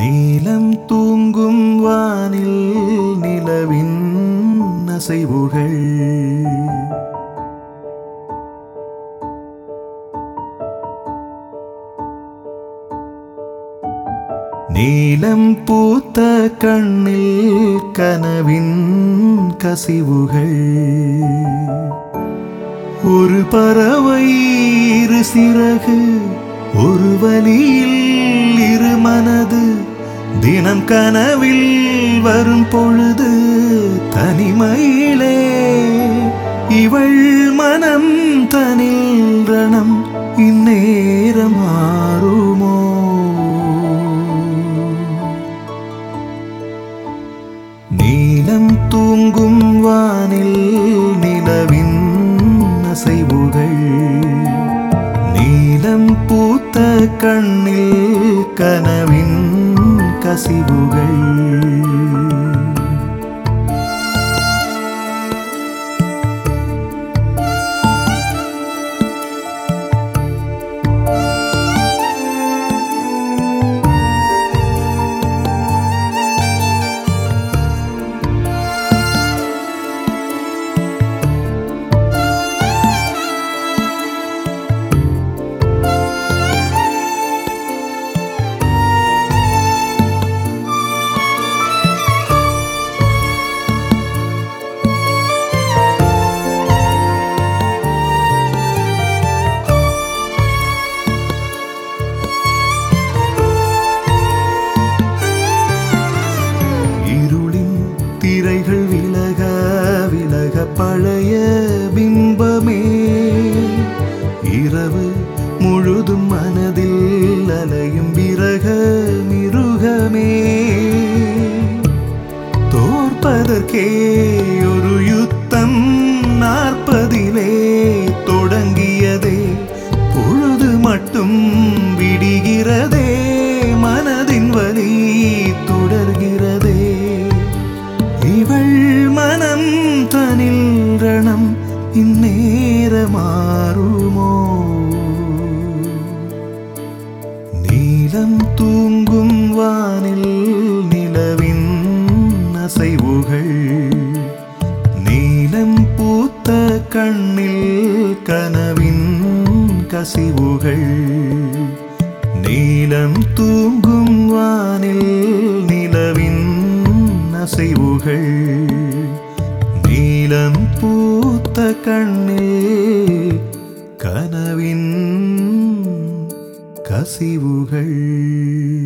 நீலம் தூங்கும் வானில் நிலவின் அசைவுகள் நீலம் பூத்த கண்ணில் கனவின் கசிவுகள் ஒரு பறவை இரு சிறகு ஒரு வழியில் இரு மனது தினம் கனவில் வரும் பொழுது தனிமையிலே இவள் மனம் தனில் ரணம் இந்நேரம் மாறுமோ நீலம் தூங்கும் வானில் நிலவின் அசைவுகள் நீலம் பூத்த கண்ணில் கனவின் கசிவுகள் இருளின் திரைகள் விலக விலக பழைய பிம்பமே இரவு முழுதும் மனதில் அலையும் விரக மிருகமே தோற்பதற்கே ஒரு யுத்தம் நாற்பதிலே தொடங்கியதே பொழுது மட்டும் விடுகிறதே மனதின் வலி தொடர்கிறதே இவள் மனம் தனில் ரணம் இந்நேர மாறுமோ நீலம் தூங்கும் வானில் நிலவின் அசைவுகள் நீலம் பூத்த கண்ணில் கனவின் கசிவுகள் நீலம் தூங்கும் வானில் நிலவின் அசைவுகள் நீலம் பூத்த கண்ணில் கனவின் கசிவுகள்